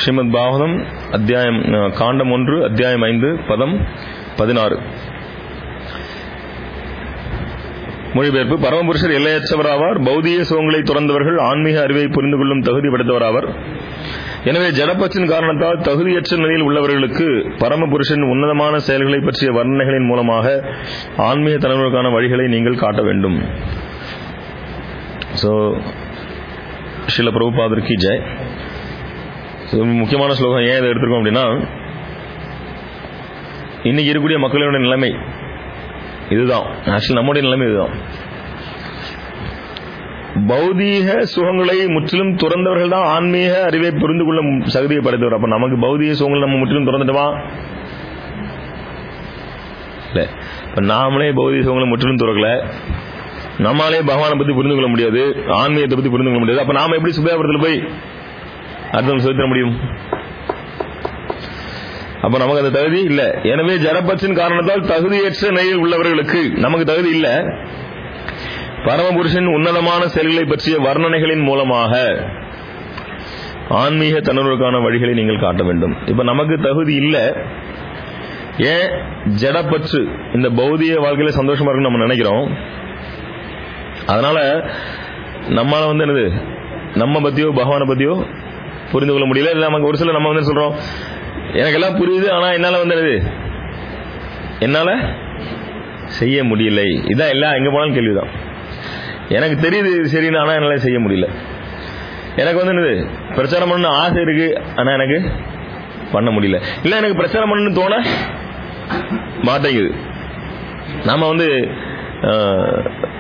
ஸ்ரீமத் பாகவதம் அத்தியாயம் அஹ், காண்டம் ஒன்று அத்தியாயம் ஐந்து பதம் பதினாறு மொழிபெயர்ப்பு பரமபுருஷர் எல்லையற்றவராவார் பௌதிக சுகங்களை துறந்தவர்கள் ஆன்மீக அறிவை புரிந்து கொள்ளும் தகுதி படைத்தவராவர் எனவே ஜடப்பச்சின் காரணத்தால் தகுதியற்ற நிலையில் உள்ளவர்களுக்கு பரமபுருஷன் உன்னதமான செயல்களை பற்றிய வர்ணனைகளின் மூலமாக ஆன்மீக தலைவர்களுக்கான வழிகளை நீங்கள் காட்ட வேண்டும் ஸோ ஸ்ரீல பிரபுபாதர் கி ஜெய் So, முக்கியமான ஸ்லோகம் ஏன் இதை எடுத்திருக்கோம் அப்படின்னா இன்னைக்கு இருக்கக்கூடிய மக்களுடைய நிலைமை இதுதான் ஆக்சுவலி நம்முடைய நிலைமை இதுதான் பௌதீக சுகங்களை முற்றிலும் துறந்தவர்கள் தான் ஆன்மீக அறிவை புரிந்து கொள்ளும் சகதியை படைத்தவர் அப்ப நமக்கு பௌதீக சுகங்களை நம்ம முற்றிலும் துறந்துட்டோமா இல்ல இப்ப நாமளே பௌதீக சுகங்களை முற்றிலும் துறக்கல நம்மாலே பகவானை பத்தி புரிந்து கொள்ள முடியாது ஆன்மீகத்தை பத்தி புரிந்து கொள்ள முடியாது அப்ப நாம எப்படி சுபேபுரத்தில் போய் அர்த்தம் சொல்லித்தர முடியும் அப்ப நமக்கு அந்த தகுதி இல்ல எனவே ஜடப்பச்சின் காரணத்தால் தகுதியற்ற நிலையில் உள்ளவர்களுக்கு நமக்கு தகுதி இல்ல பரமபுருஷன் உன்னதமான செயல்களை பற்றிய வர்ணனைகளின் மூலமாக ஆன்மீக தன்னுக்கான வழிகளை நீங்கள் காட்ட வேண்டும் இப்ப நமக்கு தகுதி இல்ல ஏன் ஜடப்பற்று இந்த பௌதிக வாழ்க்கையில சந்தோஷமா இருக்குன்னு நம்ம நினைக்கிறோம் அதனால நம்மால வந்து என்னது நம்ம பத்தியோ பகவானை பத்தியோ புரிந்து கொள்ள முடியல இல்ல நமக்கு ஒரு சில நம்ம வந்து சொல்றோம் எனக்கு எல்லாம் புரியுது ஆனா என்னால வந்து என்னது என்னால செய்ய முடியல இதான் எல்லாம் எங்க போனாலும் கேள்விதான் எனக்கு தெரியுது இது சரின்னு ஆனா என்னால செய்ய முடியல எனக்கு வந்து என்னது பிரச்சாரம் பண்ணணும் ஆசை இருக்கு ஆனா எனக்கு பண்ண முடியல இல்ல எனக்கு பிரச்சாரம் பண்ணணும்னு தோண மாட்டேங்குது நாம வந்து ஆஹ்,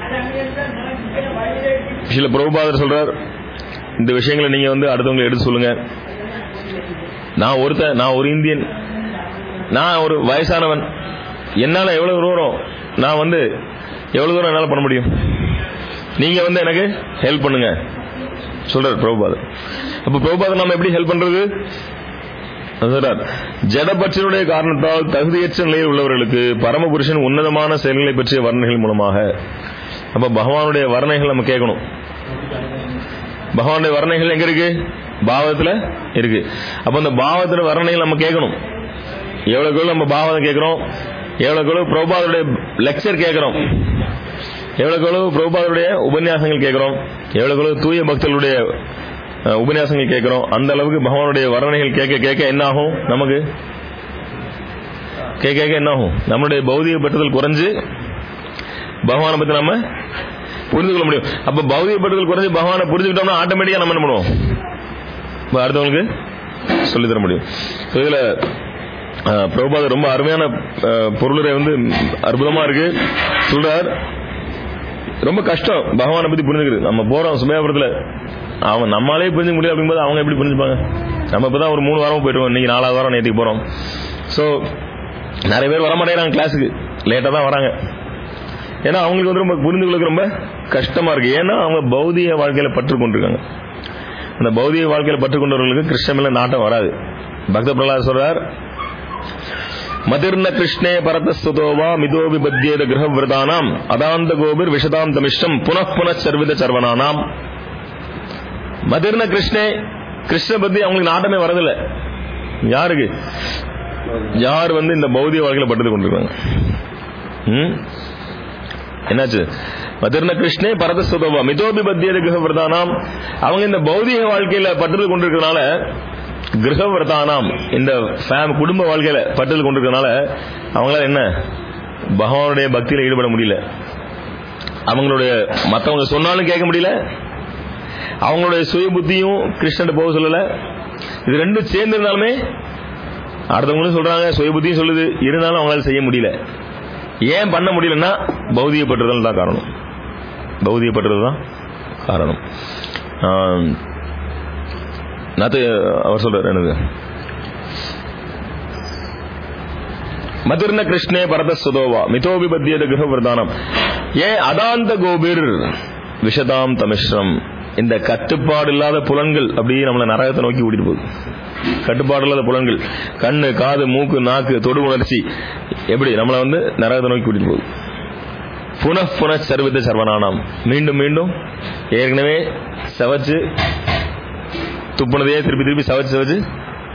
சில பிரபுபாதர் சொல்றார் இந்த விஷயங்களை நீங்க வந்து அடுத்தவங்களை எடுத்து சொல்லுங்க நான் ஒருத்தன் நான் ஒரு இந்தியன் நான் ஒரு வயசானவன் என்னால எவ்வளவு தூரம் நான் வந்து எவ்வளவு தூரம் என்னால பண்ண முடியும் நீங்க வந்து எனக்கு ஹெல்ப் பண்ணுங்க சொல்றார் பிரபுபாதர் அப்ப பிரபுபாதர் நாம எப்படி ஹெல்ப் பண்றது அது சொல்றார் ஜடபட்சனுடைய காரணத்தால் தகுதியற்ற நிலையில் உள்ளவர்களுக்கு பரமபுருஷன் உன்னதமான செயல்களை பற்றிய வர்ணனைகள் மூலமாக அப்ப பகவானுடைய வர்ணைகள் நம்ம கேட்கணும் பகவானுடைய வர்ணைகள் எங்க இருக்கு பாவத்துல இருக்கு அப்ப அந்த பாவத்துல வர்ணைகள் நம்ம கேட்கணும் எவ்வளவுக்கு எவ்வளவு நம்ம பாவம் கேட்கிறோம் எவ்வளவுக்கு எவ்வளவு பிரபுபாதருடைய லெக்சர் கேட்கிறோம் எவ்வளவுக்கு எவ்வளவு பிரபுபாதருடைய உபன்யாசங்கள் கேட்கிறோம் எவ்வளவுக்கு எவ்வளவு தூய பக்தர்களுடைய அஹ், உபன்யாசங்கள் கேட்கிறோம் அந்த அளவுக்கு பகவானுடைய வர்ணனைகள் கேட்க கேட்க என்ன ஆகும் நமக்கு கேட்க கேட்க என்ன ஆகும் நம்மளுடைய பௌதிக பற்றுதல் குறைஞ்சு பகவானை பத்தி நம்ம புரிந்து கொள்ள முடியும் அப்ப பௌதிக பற்றுதல் குறைஞ்சு பகவானை புரிஞ்சுக்கிட்டோம்னா ஆட்டோமேட்டிக்கா நம்ம என்ன பண்ணுவோம் இப்ப அடுத்தவங்களுக்கு சொல்லித் தர முடியும் So, இதுல அஹ், பிரபுபாதர் ரொம்ப அருமையான அஹ், பொருளுரை வந்து அற்புதமா இருக்கு சொல்றார் ரொம்ப கஷ்டம் பகவானை பத்தி புரிஞ்சுக்கிறது நம்ம போறோம் சுமயபுரத்துல அவன் நம்மளாலே புரிஞ்சுக்க முடியாது அப்படிங்கும்போது அவங்க எப்படி புரிஞ்சுப்பாங்க நம்ம இப்பதான் ஒரு மூணு வாரம் போயிட்டு இன்னைக்கு நாலாவது வாரம் நேற்றுக்கு போறோம் ஸோ நிறைய பேர் வர மாட்டேங்கிறாங்க கிளாஸுக்கு லேட்டாக தான் வராங்க ஏன்னா அவங்களுக்கு வந்து ரொம்ப புரிந்து கொள்ளுக்கு ரொம்ப கஷ்டமா இருக்கு ஏன்னா அவங்க பௌதிக வாழ்க்கையில பற்று கொண்டிருக்காங்க அந்த பௌதிக வாழ்க்கையில பற்று கொண்டவர்களுக்கு கிருஷ்ணமில்ல நாட்டம் வராது பக்த பிரகலாத் சொல்றார் மதிர்ன கிருஷ்ணே பரதஸ்துதோவா மிதோபி பத்தியேத கிரகவிரதானாம் அதாந்த கோபிர் விஷதாம் தமிஷ்டம் புனః புனഃ சர்வித சர்வனானாம் மதிர்ன கிருஷ்ணே கிருஷ்ண பத்தி அவங்களுக்கு நாட்டமே வரதில்லை யாருக்கு யார் வந்து இந்த பௌதிக வாழ்க்கையில பட்டு கொண்டிருக்காங்க ம்? என்னாச்சு மதிர்ன கிருஷ்ணே பரதஸ்வதவா மிதோபி பத்தியது கிரகவிரதானாம் அவங்க இந்த பௌதிக வாழ்க்கையில பற்றுதல் கொண்டிருக்கிறதுனால கிரகவிரதானாம் இந்த ஃபேம் குடும்ப வாழ்க்கையில பற்றுதல் கொண்டிருக்கிறதுனால அவங்களால என்ன பகவானுடைய பக்தியில ஈடுபட முடியல அவங்களுடைய மத்தவங்க சொன்னாலும் கேட்க முடியல அவங்களுடைய சுய புத்தியும் கிருஷ்ணன் போக சொல்லல இது ரெண்டும் சேர்ந்து இருந்தாலுமே அடுத்தவங்களும் சொல்றாங்க சுய புத்தியும் சொல்லுது இருந்தாலும் அவங்களால செய்ய முடியல ஏன் பண்ண முடியலன்னா பௌதிகப்பட்டதல் தான் காரணம் பௌதிகப்பட்டது தான் காரணம் ஆம், நாத்து அவர் சொல்றாரு என்னது மதிர்ன கிருஷ்ணே பரத சுதோவா மிதோபி பத்தியத கிரகவர்தானம் ஏன் அதாந்த கோபிர் விஷதாம் தமிஷ்ரம் இந்த கட்டுப்பாடு இல்லாத புலன்கள் அப்படியே நம்மளை நரகத்தை நோக்கி கூட்டிட்டு போகுது கட்டுப்பாடு இல்லாத புலன்கள் கண்ணு காது மூக்கு நாக்கு தொடு உணர்ச்சி எப்படி நம்மளை வந்து நரகத்தை நோக்கி கூட்டிட்டு போகுது புன புன சர்வித சர்வனானாம் மீண்டும் மீண்டும் ஏற்கனவே சவச்சு துப்புனதையே திருப்பி திருப்பி சவச்சு சவச்சு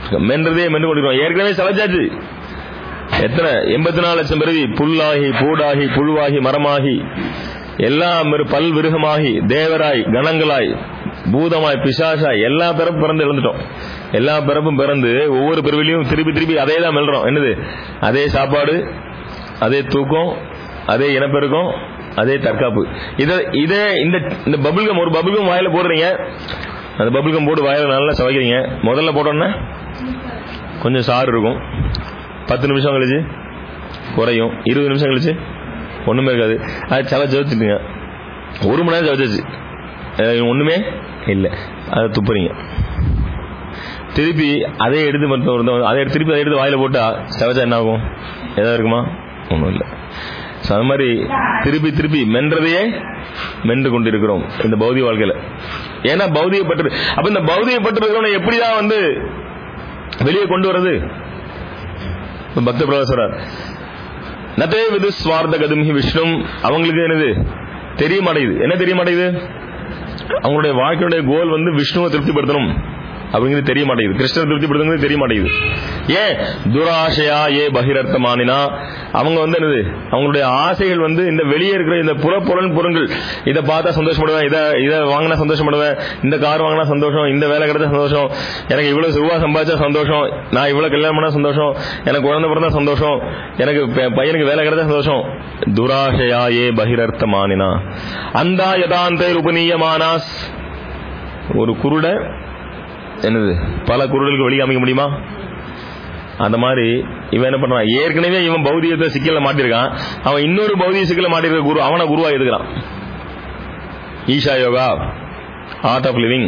மென்றதே மென்று கொண்டிருக்கிறோம் ஏற்கனவே சமைச்சாச்சு எத்தனை எண்பத்தி நாலு லட்சம் பிறவி புல்லாகி பூடாகி புழுவாகி மரமாகி எல்லாம் ஒரு பல் விருகமாகி தேவராய் கணங்களாய் பூதமாய் பிசாசாய் எல்லா பிறப்பும் பிறந்து எழுந்துட்டோம் எல்லா பிறப்பும் பிறந்து ஒவ்வொரு பிறவிலையும் திருப்பி திருப்பி அதே தான் மெல்றோம் என்னது அதே சாப்பாடு அதே தூக்கம் அதே இனப்பெருக்கம் அதே தற்காப்பு இத இதே இந்த இந்த பபுள்கம் ஒரு பபுள்கம் வாயில போடுறீங்க அந்த பபுள்கம் போட்டு வாயில நல்லா சவைக்கிறீங்க முதல்ல போட்டோன்னே கொஞ்சம் சாறு இருக்கும் பத்து நிமிஷம் கழிச்சு குறையும் இருபது நிமிஷம் கழிச்சு ஒண்ணுமே இருக்காது அது சவ சவச்சுட்டுங்க ஒரு மணி நேரம் சவச்சாச்சு அஹ் ஒண்ணுமே இல்லை அதை துப்புறீங்க திருப்பி அதே எடுத்து மட்டும் இருந்தோம் அதை எடுத்து திருப்பி அதை எடுத்து வாயில போட்டா சவச்சா என்ன ஆகும் ஏதாவது இருக்குமா ஒன்றும் இல்லை ஸோ அது மாதிரி திருப்பி திருப்பி மென்றதையே மென்று கொண்டிருக்கிறோம் இந்த பௌதிக வாழ்க்கையில ஏன்னா பௌதிகப்பட்டு அப்ப இந்த பௌதிகப்பட்டு இருக்கிறவனை எப்படிதான் வந்து வெளியே கொண்டு வர்றது இப்ப பக்த பிரபாசரார் நதே விது ஸ்வார்த்த கதும்ஹி விஷ்ணும் அவங்களுக்கு என்னது தெரிய மாட்டேங்குது என்ன தெரிய மாட்டேங்குது அவங்களுடைய வாழ்க்கையுடைய கோல் வந்து விஷ்ணுவை திருப்திப்படுத்தணும் அப்படிங்கிறது தெரிய மாட்டேங்குது கிருஷ்ணர் திருப்திப்படுத்துங்கிறது தெரிய மாட்டேங்குது ஏன் துராசையா ஏ பகிரர்த்தமானினா அவங்க வந்து என்னது அவங்களுடைய ஆசைகள் வந்து இந்த வெளியே இருக்கிற இந்த புறப்புலன் பொருள்கள் இதை பார்த்தா சந்தோஷப்படுவேன் இதை இதை வாங்கினா சந்தோஷப்படுவேன் இந்த கார் வாங்கினா சந்தோஷம் இந்த வேலை கிடைச்சா சந்தோஷம் எனக்கு இவ்வளவு ரூபா சம்பாதிச்சா சந்தோஷம் நான் இவ்வளவு கல்யாணம் பண்ணா சந்தோஷம் எனக்கு குழந்தை பிறந்தா சந்தோஷம் எனக்கு ப- பையனுக்கு வேலை கிடைச்சா சந்தோஷம் துராசையா ஏ பகிரர்த்தமானினா அந்தா யதாந்த உபநீயமானாஸ் ஒரு குருட என்னது பல குருடலுக்கு வழி காமிக்க முடியுமா அந்த மாதிரி இவன் என்ன பண்றான் ஏற்கனவே இவன் பௌதிகத்தை சிக்கல மாட்டிருக்கான் அவன் இன்னொரு பௌதிக சிக்கல மாட்டிருக்க குரு அவனை குருவா எடுக்கிறான் Isha Yoga art of living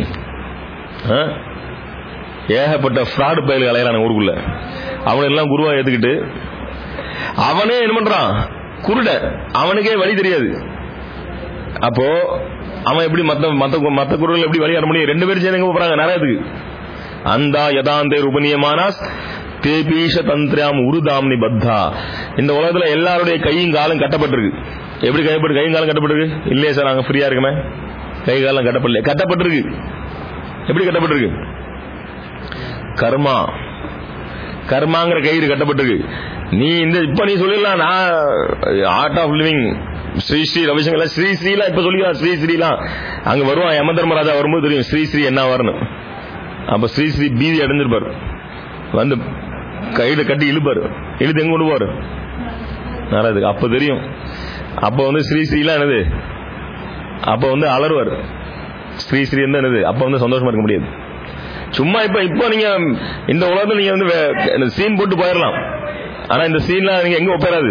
ஏகப்பட்ட ஃப்ராடு பயல்கள் அலையறான ஊருக்குள்ள அவனை எல்லாம் குருவா ஏத்துக்கிட்டு அவனே என்ன பண்றான் குருட அவனுக்கே வழி தெரியாது அப்போ அவன் எப்படி மத்த மத்த மத்த குரல் எப்படி வழி வர முடியும் ரெண்டு பேரும் சேர்ந்து எங்க போறாங்க நரகத்துக்கு அந்த யதாந்தே உபநியமானாஸ் தேபீஷ தந்திராம் உருதாம்னி பத்தா இந்த உலகத்துல எல்லாருடைய கையும் காலும் கட்டப்பட்டிருக்கு எப்படி கைப்பட்டு கையும் காலம் கட்டப்பட்டிருக்கு இல்லையே சார் நாங்க ஃப்ரீயா இருக்குமே கை காலம் கட்டப்படல கட்டப்பட்டிருக்கு எப்படி கட்டப்பட்டிருக்கு கர்மா கர்மாங்கிற கயிறு கட்டப்பட்டிருக்கு நீ இந்த இப்ப நீ சொல்லிடலாம் நான் art of living Sri Sri Ravishankar Sri ஸ்ரீலாம் இப்ப சொல்லிக்கலாம் ஸ்ரீ ஸ்ரீலாம் அங்க வருவான் யம தர்மராஜா வரும்போது தெரியும் ஸ்ரீ ஸ்ரீ என்ன வரணும் அப்ப ஸ்ரீ ஸ்ரீ பீதி அடைஞ்சிருப்பாரு வந்து கையில கட்டி இழுப்பாரு இழுத்து எங்க கொண்டு போவாரு நரதுக்கு அப்ப தெரியும் அப்ப வந்து ஸ்ரீ ஸ்ரீலாம் என்னது அப்ப வந்து அலறுவார் ஸ்ரீ ஸ்ரீ என்ன என்னது அப்ப வந்து சந்தோஷமா இருக்க முடியாது சும்மா இப்ப இப்போ நீங்க இந்த உலகத்துல நீங்க வந்து சீன் போட்டு போயிடலாம் ஆனா இந்த சீன்லாம் நீங்க எங்க ஒப்பேராது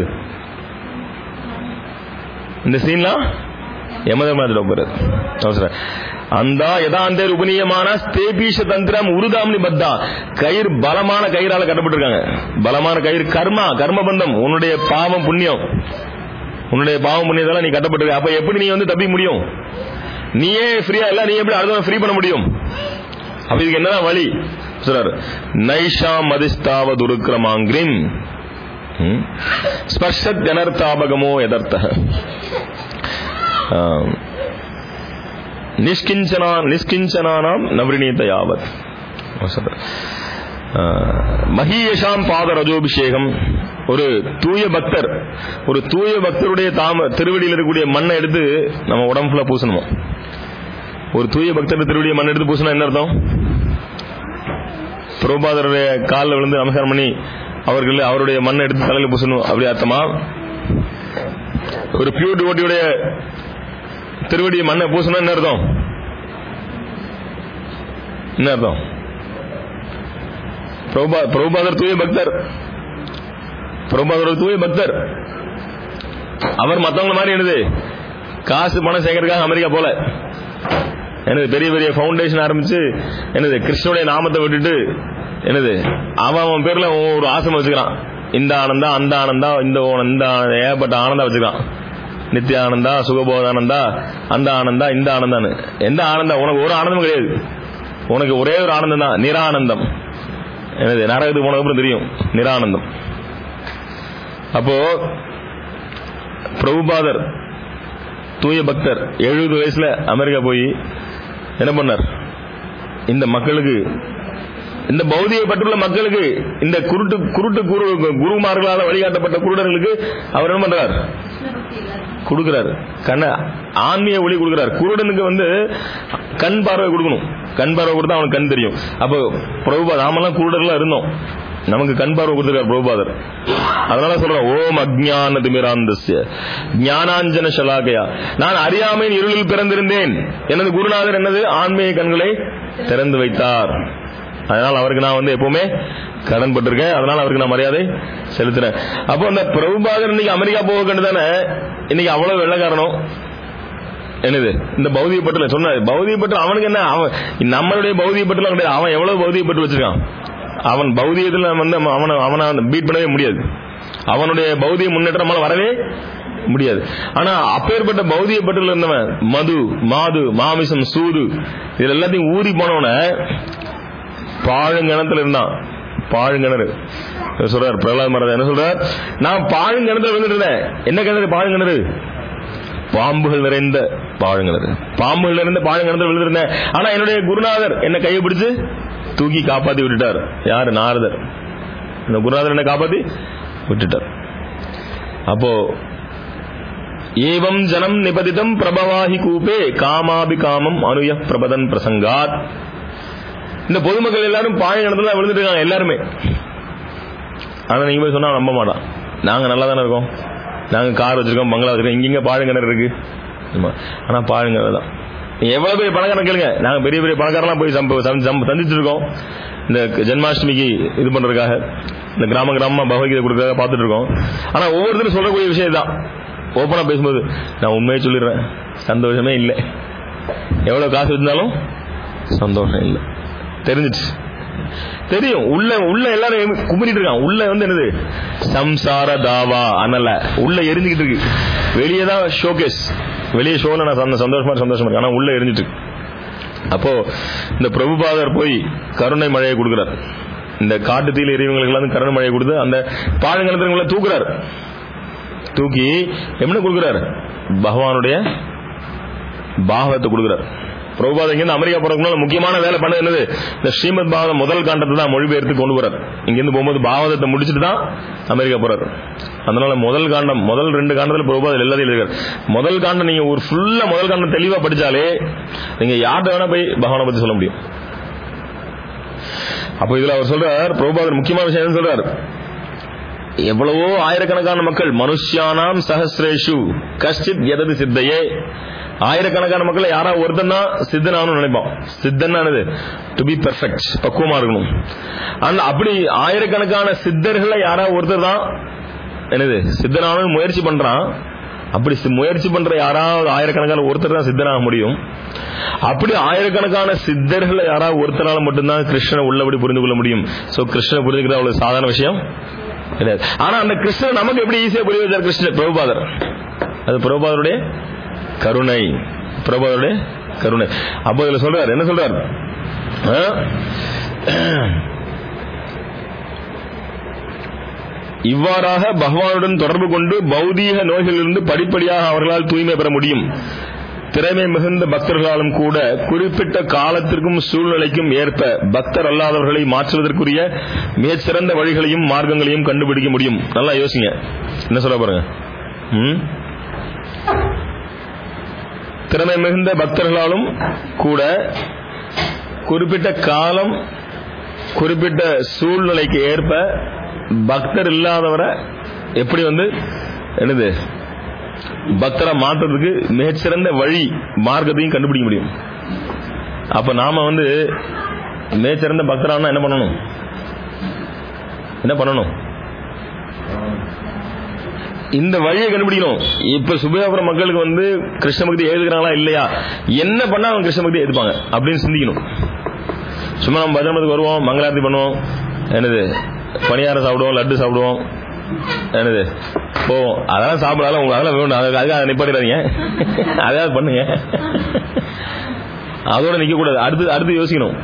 இந்த சீன்லாம் யமதர்மராஜில் ஒப்பேராது அவசரம் அந்த யதாந்தே உபநீயமான ஸ்தேபீஷ தந்திரம் உருதாம்னி பத்தா கயிறு பலமான கயிறால கட்டப்பட்டிருக்காங்க பலமான கயிறு கர்மா கர்மபந்தம் உன்னுடைய பாவம் புண்ணியம் உன்னுடைய பாவம் புண்ணியத்தால நீ கட்டப்பட்டிருக்க அப்ப எப்படி நீ வந்து தப்பி முடியும் நீயே ஃப்ரீயா இல்ல நீ எப்படி அடுத்தவன் ஃப்ரீ பண்ண முடியும் அப்ப இதுக்கு என்னதான் வழி சொல்றாரு நைஷா மதிஸ்தாவ துருக்கிரமாங்கிரிம் ஸ்பர்ஷத் அனர்த்தாபகமோ எதர்த்த நிஷ்கிஞ்சனா நிஷ்கிஞ்சனானாம் நவரிணீத யாவத் மகியஷாம் பாத ரஜோபிஷேகம் ஒரு தூய பக்தர் ஒரு தூய பக்தருடைய தாம திருவடியில் இருக்கக்கூடிய மண்ணை எடுத்து நம்ம உடம்பு ஃபுல்லா பூசணுமா ஒரு தூய பக்தர் திருவடியை மண் எடுத்து பூசினா என்ன அர்த்தம் பிரபாதருடைய காலில் விழுந்து நமஸ்காரம் பண்ணி அவர்கள் அவருடைய மண்ணை எடுத்து தலையில பூசணும் அப்படி அர்த்தமா ஒரு பியூர் டிவோட்டியுடைய திருவடியை மண்ணை பூசணும் என்ன அர்த்தம் என்ன அர்த்தம் பிரபா- பிரபுபாதர் தூய பக்தர் பிரபுபாதர் ஒரு தூய பக்தர் அவர் மத்தவங்க மாதிரி என்னது காசு பணம் சேர்க்கறதுக்காக அமெரிக்கா போல என்னது பெரிய பெரிய ஃபவுண்டேஷன் ஆரம்பிச்சு என்னது கிருஷ்ணனுடைய நாமத்தை விட்டுட்டு என்னது அவன் அவன் பேர்ல ஒரு ஆசிரமம் வச்சுக்கிறான் இந்த ஆனந்தா அந்த ஆனந்தா இந்த ஓணம் இந்த ஆனந்தா, ஏகப்பட்ட ஆனந்தா வச்சுக்கிறான் நித்யானந்தா சுகபோதானந்தா அந்த ஆனந்தா இந்த ஆனந்தான்னு எந்த ஆனந்தா உனக்கு ஒரு ஆனந்தமும் கிடையாது உனக்கு ஒரே ஒரு ஆனந்தம் தான் நிரானந்தம் என்னது நரகத்துக்கு போனதுக்கு அப்புறம் தெரியும் நிரானந்தம் அப்போ பிரபுபாதர் தூய பக்தர் எழுபது வயசுல அமெரிக்கா போய் என்ன பண்ணார் இந்த மக்களுக்கு இந்த பௌதிகப்பட்டுள்ள மக்களுக்கு இந்த குருட்டு குருட்டு குரு குருமார்களால் வழிகாட்டப்பட்ட குருடர்களுக்கு அவர் என்ன பண்றார் கொடுக்கிறார் கண்ண ஆன்மீக ஒளி கொடுக்கிறார் குருடனுக்கு வந்து கண் பார்வை கொடுக்கணும் கண் பார்வை கொடுத்தா அவனுக்கு கண் தெரியும் அப்போ பிரபுபா நாமெல்லாம் குருடர்களா இருந்தோம் நமக்கு கண் பார்வை கொடுத்திருக்கார் பிரபுபாதர் அதனால சொல்றேன் ஓம் அஜ்ஞான திமிராந்தஸ்ய ஞானாஞ்சன ஷலாகயா நான் அறியாமையின் இருளில் பிறந்திருந்தேன் எனது குருநாதர் என்னது ஆன்மீக கண்களை திறந்து வைத்தார் அதனால் அவருக்கு நான் வந்து எப்பவுமே கடன் பட்டிருக்கேன் அதனால அவருக்கு நான் மரியாதை செலுத்துறேன் அப்போ அந்த பிரபுபாதர் இன்னைக்கு அமெரிக்கா போக கண்டுதானே இன்னைக்கு அவ்வளவு வெள்ளக்காரனும் என்னது இந்த பௌதிக பட்டுல சொன்ன பௌதிக பட்டு அவனுக்கு என்ன அவன் நம்மளுடைய பௌதிக பட்டுல கிடையாது அவன் எவ்வளவு பௌதிக பட்டு வச்சிருக்கான் அவன் பௌதிகத்துல வந்து அவனை அவனை பீட் பண்ணவே முடியாது அவனுடைய பௌதிக முன்னேற்றம் நம்மளால வரவே முடியாது ஆனா அப்பேற்பட்ட பௌதிக பட்டுல இருந்தவன் மது மாது மாமிசம் சூது இது எல்லாத்தையும் ஊறி போனவன பாழுங்கணத்துல இருந்தான் பாழுங்கிணறு சொல்றார் பிரகலாத் மகாராஜ் என்ன சொல்றார் நான் பாழுங்கிணத்துல வந்துட்டு இருந்தேன் என்ன கிணறு பாழுங்கிணறு பாம்புகள் நிறைந்த பாழுங்கிணறு பாம்புகள் நிறைந்த பாழுங்கிணத்துல விழுந்திருந்தேன் ஆனா என்னுடைய குருநாதர் என்ன கையை பிடிச்சு தூக்கி காப்பாத்தி விட்டுட்டார் யாரு நாரதர் இந்த குருநாதர் என்ன காப்பாத்தி விட்டுட்டார் அப்போ ஏவம் ஜனம் நிபதிதம் பிரபவாஹி கூப்பே காமாபி காமம் அனுய பிரபதன் பிரசங்காத் இந்த பொதுமக்கள் எல்லாரும் பாழ இடத்துல விழுந்துட்டு இருக்காங்க எல்லாருமே ஆனா நீங்க போய் சொன்னா நம்ப மாட்டான் நாங்க நல்லா தானே இருக்கோம் நாங்க கார் வச்சிருக்கோம் பங்களா வச்சிருக்கோம் இங்க பாழுங்கிணறு இருக்கு ஆமா. ஆனா பாழுங்கிணறு தான் நீங்க எவ்வளவு பெரிய பணக்காரன் கேளுங்க நாங்க பெரிய பெரிய பணக்காரெல்லாம் போய் சம்ப- சம்- சம்- சந்திச்சிட்டு இருக்கோம் இந்த ஜென்மாஷ்டமிக்கு இது பண்றதுக்காக இந்த கிராம கிராமமா பகவத்கீதை கொடுக்கறதுக்காக பார்த்துட்டு இருக்கோம் ஆனா ஒவ்வொருத்தரும் சொல்லக்கூடிய விஷயம் இதுதான் ஓப்பனா பேசும்போது நான் உண்மையை சொல்லிடுறேன் சந்தோஷமே இல்லை எவ்வளவு காசு இருந்தாலும் சந்தோஷம் இல்லை தெரிஞ்சிச்சு தெரியும் உள்ள உள்ள எல்லாரும் கும்பிட்டு இருக்கான் உள்ள வந்து என்னது சம்சார தாவா அனல உள்ள எரிஞ்சுக்கிட்டு இருக்கு வெளியே தான் ஷோகேஸ் வெளியே ஷோல நான் சந்த- சந்தோஷமா சந்தோஷமா இருக்கு ஆனா உள்ள எரிஞ்சிட்டு இருக்கு அப்போ இந்த பிரபுபாதர் போய் கருணை மழையை கொடுக்கிறார் இந்த காட்டு தீயில் எரியவங்களுக்கு எல்லாம் கருணை மழையை கொடுத்து அந்த பாழுங்கலத்தினங்களை தூக்குறார் தூக்கி என்ன கொடுக்கிறார் பகவானுடைய பாகவத்தை கொடுக்கிறார் பிரபுபாத இங்கிருந்து அமெரிக்கா போறதுக்கு முக்கியமான வேலை பண்ணது என்னது இந்த ஸ்ரீமத் பாகவதம் முதல் காண்டத்தை தான் மொழிபெயர்த்து கொண்டு போறார் இங்கிருந்து போகும்போது பாகவதத்தை முடிச்சுட்டு தான் அமெரிக்கா போறாரு அதனால முதல் காண்டம் முதல் ரெண்டு காண்டத்துல பிரபுபாதர் எல்லாத்தையும் எழுதுறாரு முதல் காண்டம் நீங்க ஒரு ஃபுல்லா முதல் காண்டம் தெளிவா படிச்சாலே நீங்க யார்கிட்ட வேணா போய் பகவானை பத்தி சொல்ல முடியும் அப்போ இதுல அவர் சொல்றார் பிரபுபாதர் முக்கியமான விஷயம் என்ன சொல்றார் எவ்வளவோ ஆயிரக்கணக்கான மக்கள் மனுஷியானாம் சஹசிரேஷு கஷ்டித் எதது சித்தையே ஆயிரக்கணக்கான மக்கள் யாரா ஒருத்தன் தான் சித்தனானு நினைப்பான் சித்தன்னானது டு பி பெர்ஃபெக்ட் பக்குவமா இருக்கணும் அந்த அப்படி ஆயிரக்கணக்கான சித்தர்களை யாரா ஒருத்தர் தான் என்னது சித்தனானு முயற்சி பண்றான் அப்படி சி- முயற்சி பண்ற யாராவது ஆயிரக்கணக்கான ஒருத்தர் தான் சித்தனாக முடியும் அப்படி ஆயிரக்கணக்கான சித்தர்களை யாராவது ஒருத்தரால மட்டும்தான் கிருஷ்ணனை உள்ளபடி புரிந்து கொள்ள முடியும் சோ கிருஷ்ணனை புரிஞ்சுக்கிறது அவ்வளவு சாதாரண விஷயம் கிடையாது ஆனா அந்த கிருஷ்ணன் நமக்கு எப்படி ஈஸியா புரிய வச்சார் கிருஷ்ணன் பிரபுபாதர் அது பிரபுபாதருடைய கருணை பிரபுபாதருடைய கருணை அப்போ இதுல சொல்றார் என்ன சொல்றார் ஆ? இவ்வாறாக பகவானுடன் தொடர்பு கொண்டு பௌதீக நோய்களிலிருந்து படிப்படியாக அவர்களால் தூய்மை பெற முடியும் திறமை மிகுந்த பக்தர்களாலும் கூட குறிப்பிட்ட காலத்திற்கும் சூழ்நிலைக்கும் ஏற்ப பக்தர் அல்லாதவர்களை மாற்றுவதற்குரிய மிகச்சிறந்த வழிகளையும் மார்க்கங்களையும் கண்டுபிடிக்க முடியும் நல்லா யோசிங்க என்ன சொல்ல பாருங்க ம்? திறமை மிகுந்த பக்தர்களாலும் கூட குறிப்பிட்ட காலம் குறிப்பிட்ட சூழ்நிலைக்கு ஏற்ப பக்தர் இல்லாதவரை எப்படி வந்து என்னது பக்தரை மாற்றுறதுக்கு மிகச்சிறந்த வழி மார்க்கத்தையும் கண்டுபிடிக்க முடியும் அப்ப நாம வந்து மிகச்சிறந்த பக்தரானா என்ன பண்ணணும் என்ன பண்ணணும் இந்த வழியை கண்டுபிடிக்கணும் இப்ப சுபேபுரம் மக்களுக்கு வந்து கிருஷ்ண பக்தி எழுதுகிறாங்களா இல்லையா என்ன பண்ணா அவங்க கிருஷ்ண பக்தி ஏத்துப்பாங்க அப்படின்னு சிந்திக்கணும் சும்மா நம்ம பஜனத்துக்கு வருவோம் மங்களாரத்தி பண்ணுவோம் என்னது பணியாரம் சாப்பிடுவோம் லட்டு சாப்பிடுவோம் என்னது போவோம் அதெல்லாம் சாப்பிடாத உங்களுக்கு அதெல்லாம் வேணும் அதுக்கு அதுக்காக நிப்பாட்டிடாதீங்க அதாவது பண்ணுங்க அதோட நிக்க கூடாது அடுத்து அடுத்து யோசிக்கணும்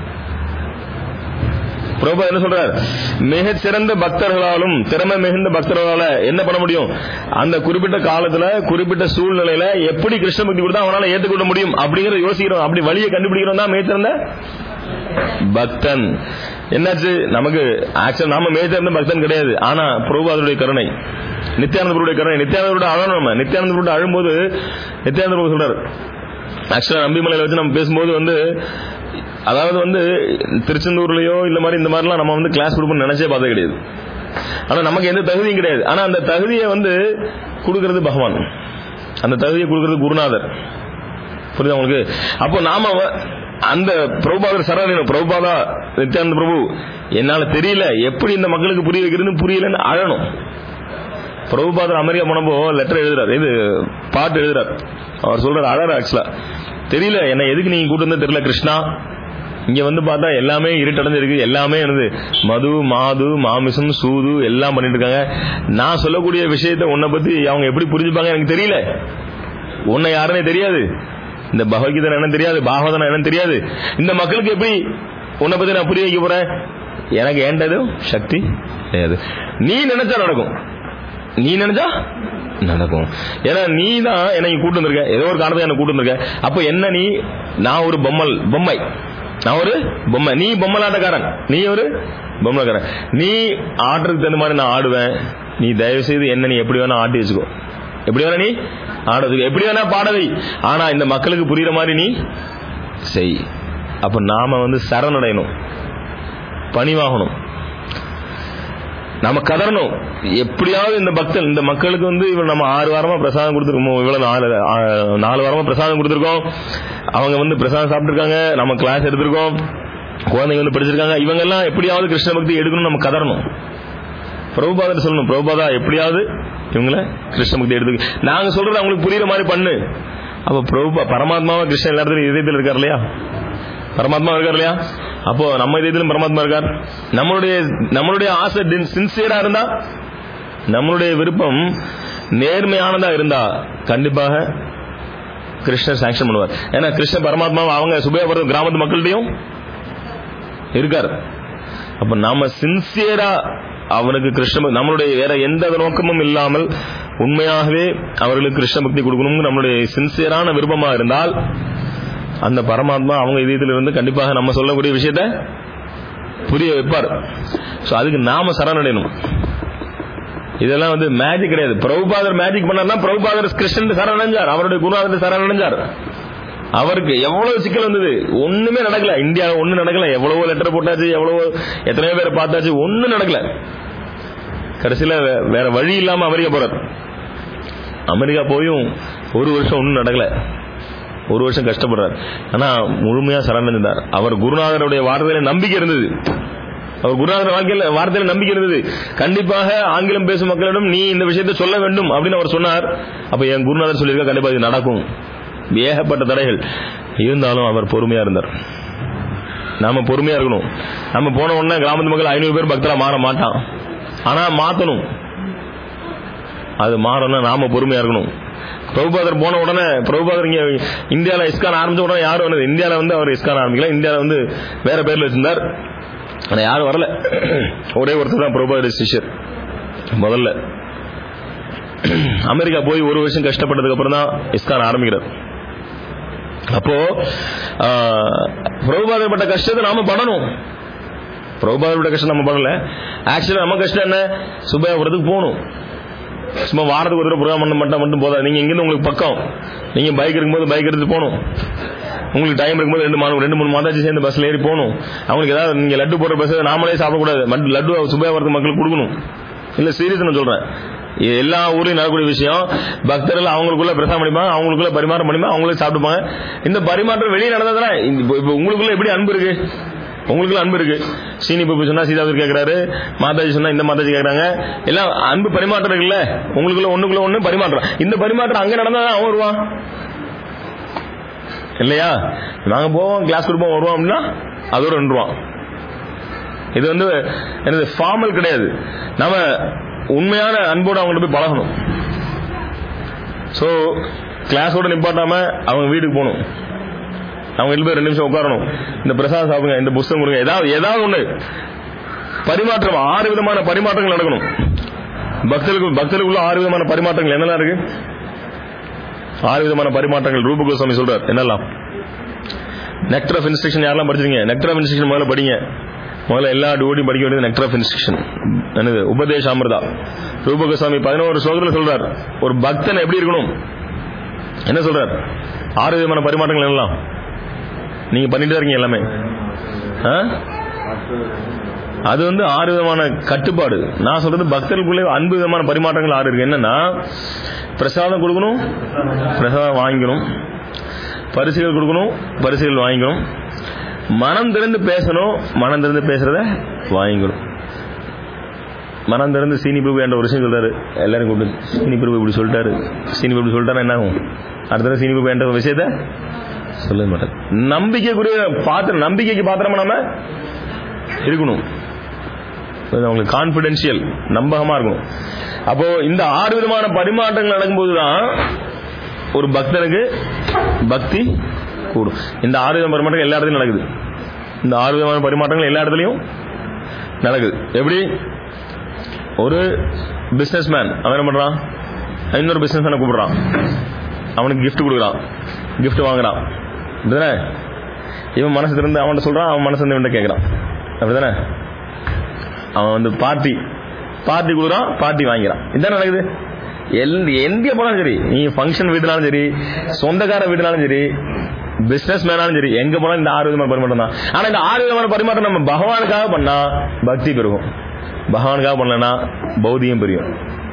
பிரபா என்ன சொல்றார் மிகச் சிறந்த பக்தர்களாலும் திறமை மிகுந்த பக்தர்களால என்ன பண்ண முடியும் அந்த குறிப்பிட்ட காலத்துல குறிப்பிட்ட சூழ்நிலையில எப்படி கிருஷ்ண பக்தி கொடுத்தா அவனால ஏத்துக்கொள்ள முடியும் அப்படிங்கறத யோசிக்கிறோம் அப்படி வழியை கண்டுபிடிக்கிறோம் தான் மிகச்சிறந்த பக்தன் என்னாச்சு நமக்கு ஆக்சுவல் நாம மேஜர் இருந்த பக்தன் கிடையாது ஆனா பிரபுபாதருடைய கருணை நித்யானந்த பிரபுடைய கருணை நித்யானந்த அழணும் நம்ம நித்யானந்த பிரபு அழும்போது நித்யானந்த பிரபு சொல்றாரு ஆக்சுவலா நம்பிமலையில வச்சு நம்ம பேசும்போது வந்து அதாவது வந்து திருச்செந்தூர்லயோ இந்த மாதிரி இந்த மாதிரிலாம் நம்ம வந்து கிளாஸ் கொடுப்போம்னு நினைச்சே பார்த்தது கிடையாது ஆனா நமக்கு எந்த தகுதியும் கிடையாது ஆனா அந்த தகுதியை வந்து கொடுக்கறது பகவான் அந்த தகுதியை கொடுக்கறது குருநாதர் புரியுதா உங்களுக்கு அப்போ நாம வ- அந்த பிரபுபாதர் சரணம் பிரபுபாதா நித்யானந்த பிரபு என்னால தெரியல எப்படி இந்த மக்களுக்கு புரிய வைக்கிறதுன்னு புரியலன்னு அழணும் பிரபுபாதர் அமெரிக்கா போனப்போ லெட்டர் எழுதுறாரு இது பாட்டு எழுதுறாரு அவர் சொல்றாரு அழற ஆக்சுவலா தெரியல என்ன எதுக்கு நீங்க கூட்டு வந்து தெரியல கிருஷ்ணா இங்க வந்து பார்த்தா எல்லாமே இருட்டடைஞ்சு இருக்கு எல்லாமே என்னது மது மாது மாமிசம் சூது எல்லாம் பண்ணிட்டு இருக்காங்க நான் சொல்லக்கூடிய விஷயத்தை உன்னை பத்தி அவங்க எப்படி புரிஞ்சுப்பாங்க எனக்கு தெரியல உன்னை யாருன்னே தெரியாது இந்த பகவத்கீதை என்னன்னு தெரியாது பாகவதம் என்னன்னு தெரியாது இந்த மக்களுக்கு எப்படி உன்னை பத்தி நான் புரிய வைக்க போறேன் எனக்கு ஏண்டது சக்தி கிடையாது நீ நினைச்சா நடக்கும் நீ நினைச்சா நடக்கும் ஏன்னா நீ தான் என்னை கூட்டு வந்திருக்க ஏதோ ஒரு காரணத்துக்கு என்ன கூட்டு வந்திருக்க அப்ப என்ன நீ நான் ஒரு பொம்மல் பொம்மை நான் ஒரு பொம்மை நீ பொம்மலாட்டக்காரன் நீ ஒரு பொம்மலாட்டக்காரன் நீ ஆடுறதுக்கு தகுந்த மாதிரி நான் ஆடுவேன் நீ தயவு செய்து என்ன நீ எப்படி வேணா ஆட்டி வச்சுக்கோ எப்படி வேணா நீ ஆடுறதுக்கு எப்படி வேணா பாடவை ஆனா இந்த மக்களுக்கு புரியுற மாதிரி நீ செய் அப்ப நாம வந்து சரணடையணும் பணிவாகணும் நாம கதறணும் எப்படியாவது இந்த பக்தன் இந்த மக்களுக்கு வந்து இவன் நம்ம ஆறு வாரமா பிரசாதம் கொடுத்துருக்கோம் இவ்வளவு நாலு ஆ, நாலு வாரமா பிரசாதம் கொடுத்துருக்கோம் அவங்க வந்து பிரசாதம் சாப்பிட்டுருக்காங்க நம்ம கிளாஸ் எடுத்திருக்கோம் குழந்தைங்க வந்து படிச்சிருக்காங்க இவங்க எல்லாம் எப்படியாவது கிருஷ்ண பக்தி எடுக்கணும் நம்ம கதறணும் பிரபுபாதர் சொல்லணும் பிரபுபாதா எப்படியாவது இவங்கள கிருஷ்ண பக்தி எடுத்து நாங்க சொல்றது அவங்களுக்கு புரியுற மாதிரி பண்ணு அப்ப பிரபு பரமாத்மாவா கிருஷ்ணன் எல்லா இடத்துலயும் இதயத்தில் இருக்கார் இல்லையா பரமாத்மா இருக்கார் இல்லையா அப்போ நம்ம இதயத்திலும் பரமாத்மா இருக்கார் நம்மளுடைய நம்மளுடைய ஆசை சின்சியரா இருந்தா நம்மளுடைய விருப்பம் நேர்மையானதா இருந்தா கண்டிப்பாக கிருஷ்ணர் சாங்ஷன் பண்ணுவார் ஏன்னா கிருஷ்ண பரமாத்மா அவங்க சுபேபுரம் கிராமத்து மக்கள்கிட்டயும் இருக்கார் அப்ப நாம சின்சியரா அவனுக்கு கிருஷ்ண பக்தி- நம்மளுடைய வேற எந்த நோக்கமும் இல்லாமல் உண்மையாகவே அவர்களுக்கு கிருஷ்ண பக்தி கொடுக்கணும்னு நம்மளுடைய சின்சியரான விருப்பமா இருந்தால் அந்த பரமாத்மா அவங்க இதயத்தில் இருந்து கண்டிப்பாக நம்ம சொல்லக்கூடிய விஷயத்த புரிய வைப்பார் சோ அதுக்கு நாம சரணடையணும் இதெல்லாம் வந்து மேஜிக் கிடையாது பிரபுபாதர் மேஜிக் பண்ணார்னா பிரபுபாதர் கிருஷ்ணன் சரணடைஞ்சார் அவருடைய குருநாதர் சரணடைஞ்சார் அவருக்கு எவ்வளவு சிக்கல் வந்தது ஒண்ணுமே நடக்கல இந்தியா ஒண்ணு நடக்கல எவ்வளவோ லெட்டர் போட்டாச்சு எவ்வளவோ எத்தனையோ பேர் பார்த்தாச்சு ஒண்ணும் நடக்கல கடைசியில வே- வேற வழி இல்லாம அமெரிக்கா போறார் அமெரிக்கா போயும் ஒரு வருஷம் ஒண்ணும் நடக்கல ஒரு வருஷம் கஷ்டப்படுறார் ஆனா முழுமையா சரணடைந்தார் அவர் குருநாதருடைய வார்த்தையில நம்பிக்கை இருந்தது அவர் குருநாதர் வாழ்க்கையில வார்த்தையில நம்பிக்கை இருந்தது கண்டிப்பாக ஆங்கிலம் பேசும் மக்களிடம் நீ இந்த விஷயத்தை சொல்ல வேண்டும் அப்படின்னு அவர் சொன்னார் அப்ப என் குருநாதர் சொல்லியிருக்க கண்டிப்பா இது நடக்கும் ஏகப்பட்ட தடைகள் இருந்தாலும் அவர் பொறுமையா இருந்தார் நாம பொறுமையா இருக்கணும் நம்ம போன உடனே கிராமத்து மக்கள் ஐநூறு பேர் பக்தரா மாற மாட்டான் ஆனா மாத்தணும் அது மாறணும்னா நாம பொறுமையா இருக்கணும் பிரபுபாதர் போன உடனே பிரபுபாதர் இங்க இந்தியால இஸ்கான் ஆரம்பிச்ச உடனே யாரும் வந்தது இந்தியால வந்து அவர் இஸ்கான் ஆரம்பிக்கல இந்தியால வந்து வேற பேர்ல வச்சிருந்தார் ஆனா யாரும் வரல ஒரே ஒருத்தர் தான் பிரபுபாதர் சிஷ்யர் முதல்ல அமெரிக்கா போய் ஒரு வருஷம் கஷ்டப்பட்டதுக்கு அப்புறம் தான் இஸ்கான் ஆரம்பிக்கிறார் அப்போ ஆஹ், பிரபுபாதர் பட்ட கஷ்டத்தை நாம படணும் பிரபுபாதர் பட்ட கஷ்டம் நம்ம படல ஆக்சுவலா நம்ம கஷ்டம் என்ன சுபயாபுரத்துக்கு போகணும் சும்மா வாரத்துக்கு ஒரு தடவை ப்ரோக்ராம் பண்ண மட்டும் மட்டும் போதாது நீங்க இங்கிருந்து உங்களுக்கு பக்கம் நீங்க பைக் இருக்கும்போது பைக் எடுத்து போகணும் உங்களுக்கு டைம் இருக்கும்போது ரெண்டு மாதம் ரெண்டு மூணு மாதாச்சு சேர்ந்து பஸ்ல ஏறி போகணும் அவங்களுக்கு ஏதாவது நீங்க லட்டு போடுற பஸ் நாமளே சாப்பிடக்கூடாது மட் லட்டு சுபயாபுரத்து மக்களுக்கு கொடுக்கணும் இல்ல சீரியஸ் நான் சொல்றேன் இது எல்லா ஊர்லயும் நடக்கக்கூடிய விஷயம் பக்தர்கள் அவங்களுக்குள்ள பிரசாரம் பண்ணிப்பாங்க அவங்களுக்குள்ள பரிமாற்றம் பண்ணிப்பாங்க அவங்களே சாப்பிட்டுப்பாங்க இந்த பரிமாற்றம் வெளியே நடந்ததுனா இப்போ இப்போ உங்களுக்குள்ள எப்படி அன்பு இருக்கு உங்களுக்குள்ள அன்பு இருக்கு சீனி பப்பு சொன்னா சீதாபுர் கேக்குறாரு மாதாஜி சொன்னா இந்த மாதாஜி கேக்குறாங்க எல்லாம் அன்பு பரிமாற்றம் இருக்குல்ல உங்களுக்குள்ள ஒண்ணுக்குள்ள ஒண்ணு பரிமாற்றம் இந்த பரிமாற்றம் அங்க நடந்தாதான் அவன் வருவான் இல்லையா நாங்க போவோம் கிளாஸ் கொடுப்போம் வருவோம் அப்படின்னா அதோட நின்றுவான் இது வந்து எனது ஃபார்மல் கிடையாது நாம உண்மையான அன்போடு அவங்கள்ட்ட போய் பழகணும் ஸோ கிளாஸோட நிப்பாட்டாம அவங்க வீட்டுக்கு போகணும் அவங்க வீட்டுல போய் ரெண்டு நிமிஷம் உட்காரணும் இந்த பிரசாதம் சாப்பிடுங்க இந்த புஸ்தகம் கொடுங்க ஏதாவது ஏதாவது ஒண்ணு பரிமாற்றம் ஆறு விதமான பரிமாற்றங்கள் நடக்கணும் பக்தர்களுக்கு பக்தர்களுக்குள்ள ஆறு விதமான பரிமாற்றங்கள் என்னெல்லாம் இருக்கு ஆறு விதமான பரிமாற்றங்கள் ரூப கோஸ்வாமி சொல்றார் என்னெல்லாம் நெக்டர் ஆஃப் இன்ஸ்ட்ரக்ஷன் யாரெல்லாம் படிச்சிருக்கீங்க நெக்டர் ஆஃப் இன்ஸ்ட்ரக்ஷன் முதல்ல படிங்க முதல்ல எல்லா டிவோட்டியும் படிக்க வேண்டியது நெக்டர் ஆஃப் இன்ஸ்ட்ரக்ஷன் என்னது உபதேச அமிர்தா ரூபகசாமி பதினோரு ஸ்லோகத்தில் சொல்றார் ஒரு பக்தன் எப்படி இருக்கணும் என்ன சொல்றார் ஆறு விதமான பரிமாற்றங்கள் எல்லாம் நீங்க பண்ணிட்டு தான் இருக்கீங்க எல்லாமே ஆ? அது வந்து ஆறு விதமான கட்டுப்பாடு நான் சொல்றது பக்தர்களுக்குள்ளே அன்பு விதமான பரிமாற்றங்கள் ஆறு இருக்கு என்னன்னா பிரசாதம் கொடுக்கணும் பிரசாதம் வாங்கிக்கணும் பரிசுகள் கொடுக்கணும் பரிசுகள் வாங்கிக்கணும் மனம் திறந்து பேசணும் மனம் திறந்து பேசுறத வாங்கிக்கணும் மனம் திறந்து சீனி பிரபு என்ற ஒரு விஷயம் சொல்றாரு எல்லாரும் கூப்பிட்டு சீனி பிரபு இப்படி சொல்லிட்டாரு சீனி பிரபு சொல்லிட்டாரு என்ன ஆகும் அடுத்த தடவை சீனி பிரபு என்ற ஒரு விஷயத்த சொல்ல மாட்டார் நம்பிக்கைக்குரிய பாத்திரம் நம்பிக்கைக்கு பாத்திரமா நம்ம இருக்கணும் அது அவங்களுக்கு கான்பிடென்ஷியல் நம்பகமா இருக்கணும் அப்போ இந்த ஆறு விதமான பரிமாற்றங்கள் நடக்கும்போது தான் ஒரு பக்தனுக்கு பக்தி கூடும் இந்த ஆறு விதமான பரிமாற்றங்கள் எல்லா இடத்துலையும் நடக்குது இந்த ஆறு விதமான பரிமாற்றங்கள் எல்லா இடத்துலையும் நடக்குது எப்படி ஒரு பிசினஸ் மேன் அவன் என்ன பண்றான் இன்னொரு பிசினஸ் மேனை கூப்பிடுறான் அவனுக்கு gift கொடுக்குறான் gift வாங்குறான் அப்படிதானே இவன் மனசு திறந்து அவன்கிட்ட சொல்றான் அவன் மனசு வந்து இவன்கிட்ட கேட்கறான் அப்படிதானே அவன் வந்து பார்ட்டி பார்ட்டி கொடுக்குறான் பார்ட்டி வாங்கிறான் இதான் நடக்குது எல் எங்க போனாலும் சரி நீ ஃபங்க்ஷன் வீடுனாலும் சரி சொந்தக்கார வீடுனாலும் சரி பிசினஸ் மேனாலும் சரி எங்க போனாலும் இந்த ஆறு விதமான பரிமாற்றம் தான் ஆனா இந்த ஆறு விதமான பரிமாற்றம் நம்ம பகவானுக்காக பண்ணா பக்தி பெருகும் பகவானுக்காக பண்ணலனா பௌதியம் பெரியும்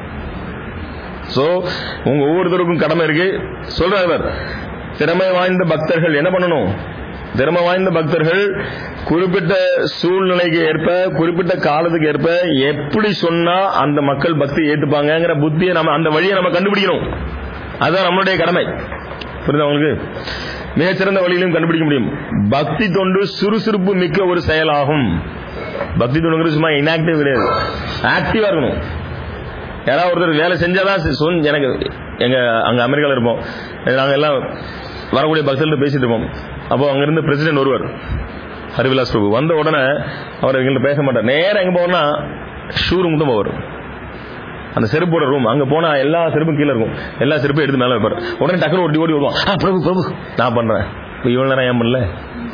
சோ உங்க ஒவ்வொருத்தருக்கும் கடமை இருக்கு சொல்றார் இவர். திறமை வாய்ந்த பக்தர்கள் என்ன பண்ணணும் திறமை வாய்ந்த பக்தர்கள் குறிப்பிட்ட சூழ்நிலைக்கு ஏற்ப குறிப்பிட்ட காலத்துக்கு ஏற்ப எப்படி சொன்னா அந்த மக்கள் பக்தி ஏத்துப்பாங்கங்கிற புத்தியை நம்ம அந்த வழியை நம்ம கண்டுபிடிக்கணும் அதுதான் நம்மளுடைய கடமை புரியுதா உங்களுக்கு மிகச்சிறந்த வழியிலும் கண்டுபிடிக்க முடியும் பக்தி தொண்டு சுறுசுறுப்பு மிக்க ஒரு செயலாகும் பக்தி தொண்டுங்கிறது சும்மா இன்ஆக்டிவ் கிடையாது ஆக்டிவா இருக்கணும் யாராவது ஒருத்தர் வேலை செஞ்சாதான் சி- சொன் எனக்கு எங்க அங்க அமெரிக்கால இருப்போம் நாங்க எல்லாம் வரக்கூடிய பக்தர்கள்ட்ட பேசிட்டு இருப்போம் அப்போ அங்கிருந்து பிரசிடென்ட் வருவார் ஹரிவிலாஸ் பிரபு வந்த உடனே அவர் எங்கள்கிட்ட பேச மாட்டார் நேரா எங்க போவோம்னா ஷூ ரூம் தான் போவார் அந்த செருப்போட ரூம் அங்க போனா எல்லா செருப்பும் கீழே இருக்கும் எல்லா செருப்பும் எடுத்து மேல வைப்பார் உடனே டக்குனு ஓடி ஓடி வருவான் ஆ பிரபு பிரபு நான் பண்றேன் இப்போ இவ்வளவு நேரம் ஏன் பண்ணல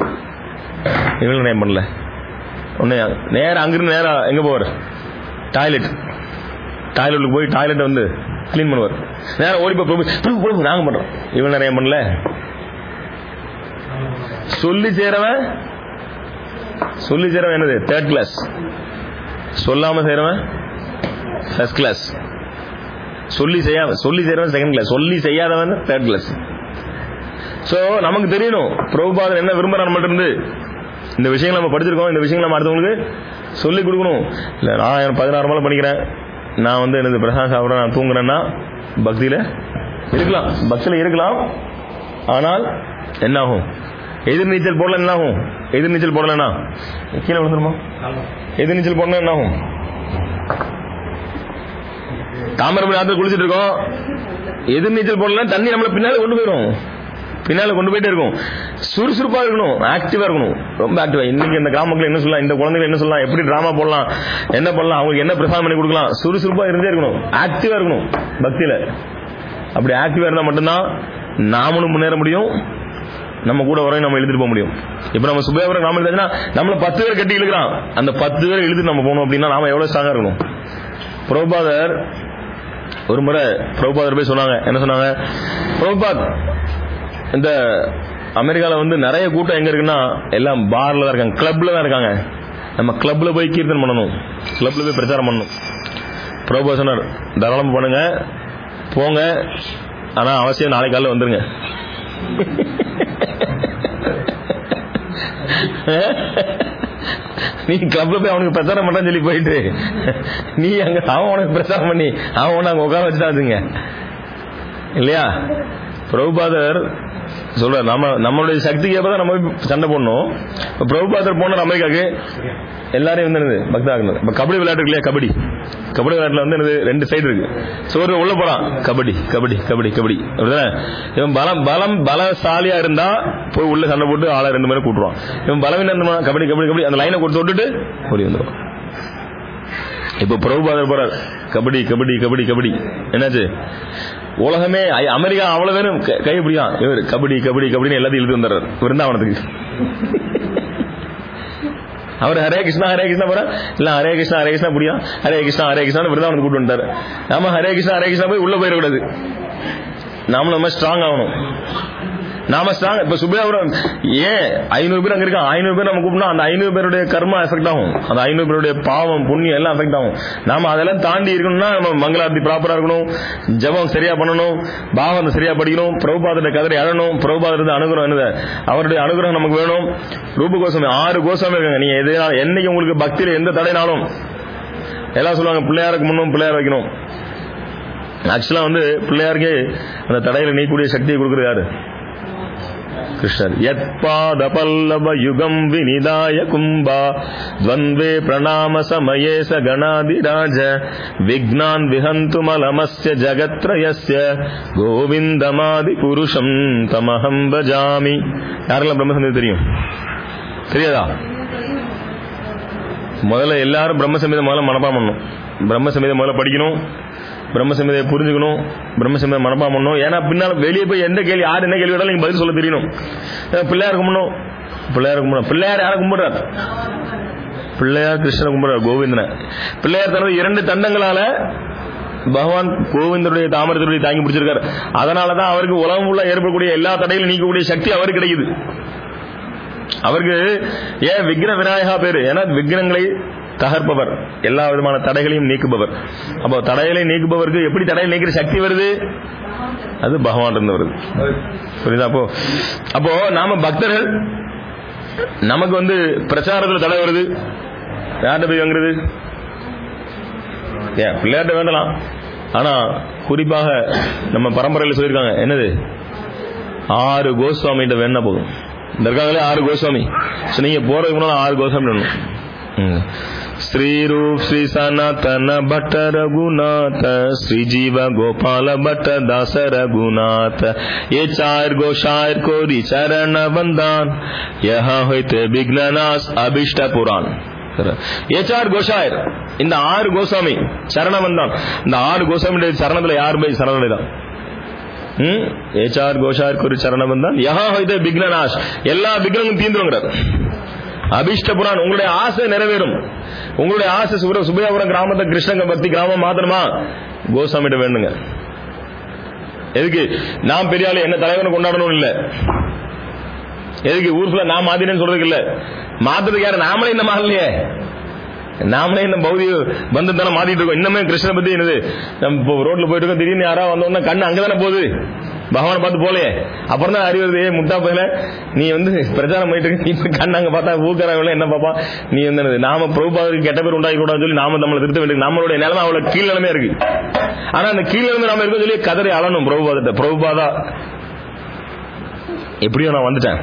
இவ்வளவு நேரம் ஏன் பண்ணல உடனே நேரா அங்கிருந்து நேரா எங்க போவார் டாய்லெட் டாய்லெட்டுக்கு போய் டாய்லெட்டை வந்து க்ளீன் பண்ணுவார் நேரம் ஓடி போய் பிரபு பிரபு பிரபு நாங்க பண்றோம் இவ்வளவு நேரம் ஏன் பண்ணல சொல்லி சேரவன் சொல்லி சேரவன் என்னது தேர்ட் கிளாஸ் சொல்லாம செய்யறவன் ஃபர்ஸ்ட் கிளாஸ் சொல்லி செய்யாம சொல்லி செய்யறவன் செகண்ட் கிளாஸ் சொல்லி செய்யாதவன் தேர்ட் கிளாஸ் சோ நமக்கு தெரியணும் பிரபுபாதன் என்ன விரும்புறான் நம்மள்ட்ட இருந்து இந்த விஷயங்கள் நம்ம படிச்சிருக்கோம் இந்த விஷயங்கள் நம்ம அடுத்தவங்களுக்கு சொல்லி கொடுக்கணும் இல்ல நான் எனக்கு பதினாறு மாலை படிக்கிறேன் நான் வந்து எனது பிரசாதம் சாப்பிட்றேன் நான் தூங்குறேன்னா பக்தியில இருக்கலாம் பக்தியில இருக்கலாம் ஆனால் என்ன ஆகும் எதிர்நீச்சல் போடல என்ன ஆகும் எதிர்நீச்சல் போடலன்னா கீழே விழுந்துருமா எதிர்நீச்சல் போடல என்ன ஆகும் தாமிரபரணி ஆத்துல குளிச்சிட்டு இருக்கோம் எதிர்நீச்சல் போடல தண்ணி நம்மள பின்னால கொண்டு போயிடும் பின்னால கொண்டு போயிட்டே இருக்கும் சுறுசுறுப்பா இருக்கணும் ஆக்டிவா இருக்கணும் ரொம்ப ஆக்டிவா இன்னைக்கு இந்த கிராமத்துல என்ன சொல்லலாம் இந்த குழந்தைகள் என்ன சொல்லலாம் எப்படி டிராமா போடலாம் என்ன பண்ணலாம் அவங்களுக்கு என்ன பிரசாதம் பண்ணி கொடுக்கலாம் சுறுசுறுப்பா இருந்தே இருக்கணும் ஆக்டிவா இருக்கணும் பக்தியில அப்படி ஆக்டிவா இருந்தா மட்டும்தான் நாமளும் முன்னேற முடியும் நம்ம கூட வரையும் நம்ம எழுதிட்டு போக முடியும் இப்ப நம்ம சுபேவரம் நாம எழுதுனா நம்மள பத்து பேர் கட்டி இழுக்கிறான் அந்த பத்து பேர் எழுதி நம்ம போகணும் அப்படின்னா நாம எவ்வளவு ஸ்ட்ராங்கா இருக்கணும் பிரபுபாதர் ஒரு முறை பிரபுபாதர் போய் சொன்னாங்க என்ன சொன்னாங்க பிரபுபாத் இந்த அமெரிக்கால வந்து நிறைய கூட்டம் எங்க இருக்குன்னா எல்லாம் பார்ல தான் இருக்காங்க கிளப்ல தான் இருக்காங்க நம்ம கிளப்ல போய் கீர்த்தன் பண்ணணும் கிளப்ல போய் பிரச்சாரம் பண்ணணும் பிரபு சொன்னார் தாராளமா பண்ணுங்க போங்க ஆனா அவசியம் நாளை காலைல வந்துருங்க நீ கிளப்ல போய் அவனுக்கு பிரச்சாரம் பண்ணான்னு சொல்லி போயிட்டு நீ அங்க அவன் உனக்கு பிரச்சாரம் பண்ணி அவன் உன்னை அங்க உட்கார வச்சுட்டாதுங்க இல்லையா பிரபுபாதர் சொல்ற நம்ம நம்மளுடைய சக்திக்கு ஏற்பதான் நம்ம போய் சண்டை போடணும் இப்ப பிரபுபாதர் போனார் அமெரிக்காக்கு எல்லாரையும் வந்து என்னது பக்தாகணும் இப்ப கபடி விளையாட்டு இருக்கு இல்லையா கபடி கபடி விளையாட்டுல வந்து என்னது ரெண்டு சைடு இருக்கு சோறு உள்ள போறான் கபடி கபடி கபடி கபடி அப்படிதானே இவன் பலம் பலம் பலசாலியா இருந்தா போய் உள்ள சண்டை போட்டு ஆளை ரெண்டு பேரும் கூட்டுருவான் இவன் பலவீனம் இருந்தா கபடி கபடி கபடி அந்த லைனை கொடுத்து விட்டுட்டு ஓடி வந்துடும் இப்போ பிரபுபாதர் போறார் கபடி கபடி கபடி கபடி என்னாச்சு உலகமே ஐ- அமெரிக்கா அவ்வளவு பேரும் க- கை பிடிக்கும் இவர் கபடி கபடி கபடின்னு எல்லாத்தையும் இழுத்து வந்துடுறார் விருந்தாவனத்துக்கு அவர் ஹரே கிருஷ்ணா ஹரே கிருஷ்ணா போறா இல்ல ஹரே கிருஷ்ணா ஹரே கிருஷ்ணா புரியும் ஹரே கிருஷ்ணா ஹரே கிருஷ்ணா விருந்தாவனத்துக்கு கூட்டு வந்துட்டாரு நாம ஹரே கிருஷ்ணா ஹரே கிருஷ்ணா போய் உள்ள போயிடக்கூடாது நாம நம்ம ஸ்ட்ராங் ஆகணும் நாம ஸ்ட்ராங் இப்ப சுபேபுரம் ஏன் ஐநூறு பேர் அங்க இருக்கான் ஐநூறு பேர் நம்ம கூப்பிட்டோம் அந்த ஐநூறு பேருடைய கர்மா எஃபெக்ட் ஆகும் அந்த ஐநூறு பேருடைய பாவம் புண்ணியம் எல்லாம் எஃபெக்ட் ஆகும் நாம அதெல்லாம் தாண்டி இருக்கணும்னா நம்ம மங்களாரத்தி ப்ராப்பரா இருக்கணும் ஜெபம் சரியா பண்ணணும் பாவத்தை சரியா படிக்கணும் பிரபுபாதத்தை கதறி அழணும் பிரபுபாதத்தை அனுகிரகம் என்னது அவருடைய அனுகிரகம் நமக்கு வேணும் ரூப கோசமே ஆறு கோசமே இருக்காங்க நீங்க எது என்னைக்கு உங்களுக்கு பக்தியில எந்த தடைனாலும் எல்லாம் சொல்லுவாங்க பிள்ளையாருக்கு முன்னும் பிள்ளையார் வைக்கணும் ஆக்சுவலா வந்து பிள்ளையாருக்கே அந்த தடையில நீக்கக்கூடிய சக்தியை கொடுக்குறது யாரு கிருஷ்ணர் யத் பாத பல்லவ யுகம் வினிதாய கும்பா द्वन्द्वे பிரணாம சமயே ச கணாதிராஜ விக்னான் விஹந்து மலமஸ்ய ஜகத்ரயஸ்ய கோவிந்தமாதி புருஷம் தமஹம் பஜாமி யாரெல்லாம் பிரம்மசந்தேகம் தெரியும் தெரியாதா முதல்ல எல்லாரும் பிரம்மசமீதம் முதல்ல மனப்பாடம் பண்ணணும் பிரம்மசமீதம் முதல்ல படிக்கணும் பிரம்மசமீதையை புரிஞ்சுக்கணும் பிரம்மசமீதம் மனப்பாடம் பண்ணணும் ஏன்னா பின்னால வெளியே போய் எந்த கேள்வி யார் என்ன கேள்வி கேட்டாலும் நீங்க பதில் சொல்ல தெரியணும் அஹ் பிள்ளையார் கும்பிடணும் பிள்ளையார் கும்பிடணும் பிள்ளையார் யாரை கும்பிடுறார் பிள்ளையார் கிருஷ்ணனை கும்பிடுறார் கோவிந்தனை பிள்ளையார் தனது இரண்டு தண்டங்களால பகவான் கோவிந்தருடைய தாமரத்துடைய தாங்கி பிடிச்சிருக்காரு அதனாலதான் அவருக்கு உலகம் உள்ள ஏற்படக்கூடிய எல்லா தடையிலும் நீக்கக்கூடிய சக்தி அவருக்கு கிடைக்குது அவருக்கு ஏன் விக்ன விநாயகா பேரு ஏன்னா விக்னங்களை தகர்ப்பவர் எல்லா விதமான தடைகளையும் நீக்குபவர் அப்போ தடைகளை நீக்குபவருக்கு எப்படி தடையை நீக்கிற சக்தி வருது அது பகவான் இருந்து வருது புரியுதா அப்போ அப்போ நாம பக்தர்கள் நமக்கு வந்து பிரச்சாரத்துல தடை வருது யார்கிட்ட போய் வாங்குறது ஏன் பிள்ளையார்ட்ட வேண்டலாம் ஆனா குறிப்பாக நம்ம பரம்பரையில் சொல்லியிருக்காங்க என்னது ஆறு கோஸ்வாமிகிட்ட வேணா போதும் இந்த இருக்காங்களே ஆறு கோஸ்வாமி So, நீங்க போறதுக்கு முன்னால ஆறு கோஸ்வாமி வேணும் ம். ஸ்ரீ ரூப் ஸ்ரீ சனாதன பட்ட ரகுநாத श्री जीव गोपाल भट्ट दास रघुनाथ ये चार गो शायर कोरी चरण वंदान यहाँ होते विघ्ननाश अभिष्ट पुराण ये चार கோஷாயர் இந்த ஆறு கோசாமி சரணம் வந்தான் இந்த ஆறு கோசாமி சரணத்துல யார் போய் சரணடைதான் ம் ஏச்சார் கோஷாருக்கு ஒரு சரணம் வந்தான் யஹா ஹைதே விக்னநாஷ் எல்லா விக்னங்களும் தீந்துருங்கிறார் அபிஷ்ட புரான் உங்களுடைய ஆசை நிறைவேறும் உங்களுடைய ஆசை சுபர சுபயாபுரம் கிராமத்தை கிருஷ்ணங்க பக்தி கிராமம் மாத்திரமா கோசாமிட்ட வேணுங்க எதுக்கு நான் பெரிய ஆளு என்ன தலைவனை கொண்டாடணும் இல்ல எதுக்கு ஊர் ஃபுல்லா நான் மாத்தினேன்னு சொல்றதுக்கு இல்ல மாத்துறதுக்கு யாரு நாமளே இந்த மாறலையே நாமளே இந்த பௌதிக பந்தம் தானே மாத்திட்டு இருக்கோம் இன்னமே கிருஷ்ண பத்தி என்னது நம்ம இப்போ ரோட்ல போயிட்டு இருக்கோம் திடீர்னு யாராவது வந்தோம்னா கண்ணு அங்கதானே போகுது பகவானை பார்த்து போலையே அப்புறம் தான் அறிவுறது ஏ முட்டா போயில நீ வந்து பிரச்சாரம் பண்ணிட்டு இருக்க இப்ப கண்ணு அங்க பார்த்தா ஊக்கறவங்கள என்ன பாப்பா நீ வந்து என்னது நாம பிரபுபாதருக்கு கெட்ட பேர் உண்டாக்கி கூடாதுன்னு சொல்லி நாம நம்மளை திருத்த வேண்டியது நம்மளுடைய நிலைமை அவ்வளவு கீழ் நிலைமையா இருக்கு ஆனா அந்த கீழ் நிலைமை நாம இருக்க சொல்லி கதறி அழணும் பிரபுபாதத்தை பிரபுபாதா எப்படியோ நான் வந்துட்டேன்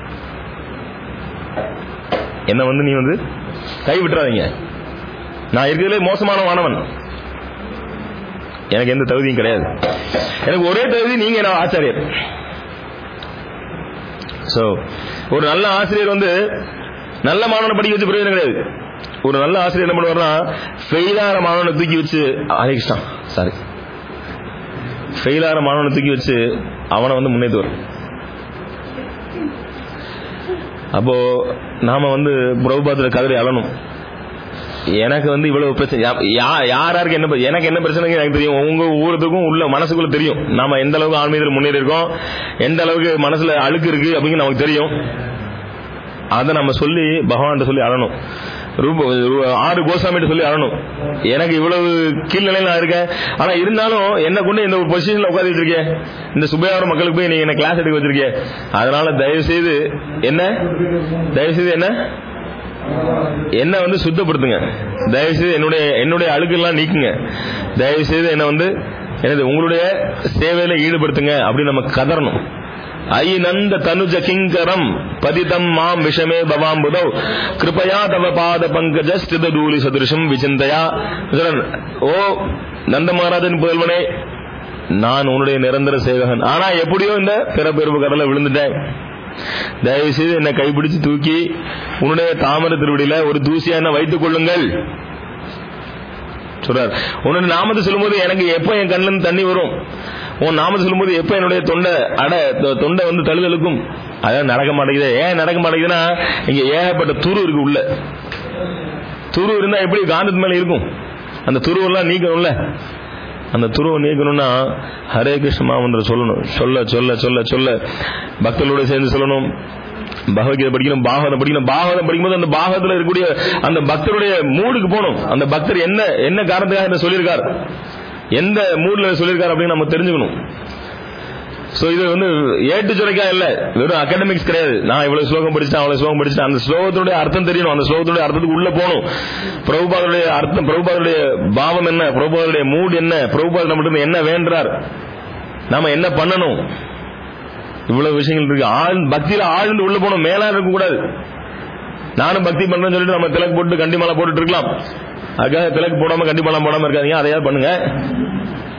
என்ன வந்து நீ வந்து கை விட்டுறாதீங்க நான் இருக்கிறதுலே மோசமான மாணவன் எனக்கு எந்த தகுதியும் கிடையாது எனக்கு ஒரே தகுதி நீங்க என்ன ஆச்சாரியர் சோ ஒரு நல்ல ஆசிரியர் வந்து நல்ல மாணவனை படிக்க வச்சு பிரயோஜனம் கிடையாது ஒரு நல்ல ஆசிரியர் என்ன பண்ணுவார்னா ஃபெயிலான மாணவனை தூக்கி வச்சு ஹரே கிருஷ்ணா சாரி ஃபெயிலான மாணவனை தூக்கி வச்சு அவனை வந்து முன்னேற்றுவார் அப்போ நாம வந்து பிரபுபாத்துல கதறி அழணும் எனக்கு வந்து இவ்வளவு பிரச்சனை யா- யா- யார் யாருக்கு என்ன பிர- எனக்கு என்ன பிரச்சனை எனக்கு தெரியும் உங்க ஊருக்கும் உள்ள மனசுக்குள்ள தெரியும் நாம எந்த அளவுக்கு ஆன்மீகத்தில் முன்னேறி இருக்கோம் எந்த அளவுக்கு மனசுல அழுக்கு இருக்கு அப்படின்னு நமக்கு தெரியும் அதை நம்ம சொல்லி பகவான்கிட்ட சொல்லி அழணும் ரூப ரூ- ஆறு கோசாமிட்ட சொல்லி அழணும் எனக்கு இவ்வளவு கீழ்நிலையில நான் இருக்கேன் ஆனா இருந்தாலும் என்ன கொண்டு இந்த ஒரு பொசிஷன்ல உட்காந்துட்டு இருக்கேன் இந்த சுபயாரம் மக்களுக்கு போய் நீங்க என்ன கிளாஸ் எடுக்க வச்சிருக்கேன் அதனால தயவு செய்து என்ன தயவு செய்து என்ன என்ன வந்து சுத்தப்படுத்துங்க தயவு செய்து என்னுடைய என்னுடைய அழுக்கெல்லாம் நீக்குங்க தயவு செய்து என்ன வந்து எனது உங்களுடைய சேவையில ஈடுபடுத்துங்க அப்படின்னு நம்ம கதறணும் ஐ நந்த தனுஜ கிங்கரம் பதிதம் மாம் விஷமே பவாம்புதௌ கிருபயா தவ பாத பங்கஜ ஸ்தித தூளி சதுருஷம் விசிந்தயா சொல்றேன், ஓ நந்த மகாராஜன் புதல்வனே நான் உன்னுடைய நிரந்தர சேவகன் ஆனா எப்படியோ இந்த பிறப்பெருப்பு கடலை விழுந்துட்டேன் தயவு செய்து என்னை கைப்பிடிச்சு தூக்கி உன்னுடைய தாமர திருவடியில ஒரு தூசியா என்ன வைத்துக் கொள்ளுங்கள் சொல்றார் உன்னோட நாமத்தை சொல்லும்போது எனக்கு எப்ப என் கண்ணுல இருந்து தண்ணி வரும் உன் நாமத்தை சொல்லும்போது எப்ப என்னுடைய தொண்டை அட தொ- தொண்டை வந்து தழுதழுக்கும் அதான் நடக்க மாட்டேங்குது ஏன் நடக்க மாட்டேங்குதுன்னா இங்க ஏகப்பட்ட துரு இருக்கு உள்ள துரு இருந்தா எப்படி காந்தத்து மேல இருக்கும் அந்த துருவெல்லாம் நீக்கணும்ல அந்த துருவை நீக்கணும்னா ஹரே கிருஷ்ண மாமந்திரம் சொல்லணும் சொல்ல சொல்ல சொல்ல சொல்ல பக்தர்களோட சேர்ந்து சொல்லணும் பகவத்கீதை படிக்கணும் பாகவதம் படிக்கணும் பாகவதம் படிக்கும்போது அந்த பாகவதத்துல இருக்கக்கூடிய அந்த பக்தருடைய மூடுக்கு போகணும் அந்த பக்தர் என்ன என்ன காரணத்துக்காக இதை சொல்லியிருக்கார் எந்த மூட்ல சொல்லியிருக்கார் அப்படின்னு நம்ம தெரிஞ்சுக்கணும் சோ இது வந்து ஏட்டு சுரைக்கா இல்ல வெறும் அகாடமிக்ஸ் கிடையாது நான் இவ்வளவு ஸ்லோகம் படிச்சிட்டேன் அவ்வளவு ஸ்லோகம் படிச்சிட்டேன் அந்த ஸ்லோகத்துடைய அர்த்தம் தெரியணும் அந்த ஸ்லோகத்துடைய அர்த்தத்துக்கு உள்ள போகணும் பிரபுபாதருடைய அர்த்தம் பிரபுபாதருடைய பாவம் என்ன பிரபுபாதருடைய மூட் என்ன பிரபுபாதர் நம்மகிட்ட என்ன வேண்டார் நாம என்ன பண்ணணும் இவ்வளவு விஷயங்கள் இருக்கு ஆழ் பக்தியில ஆழ்ந்து உள்ள போகணும் மேலா இருக்க கூடாது நானும் பக்தி பண்றேன்னு சொல்லிட்டு நம்ம திலக்கு போட்டு கண்டி மாலை போட்டுட்டு இருக்கலாம் அதுக்காக திலக்கு போடாம கண்டி மாலை போடாம இருக்காதீங்க அதையாவது பண்ணுங்க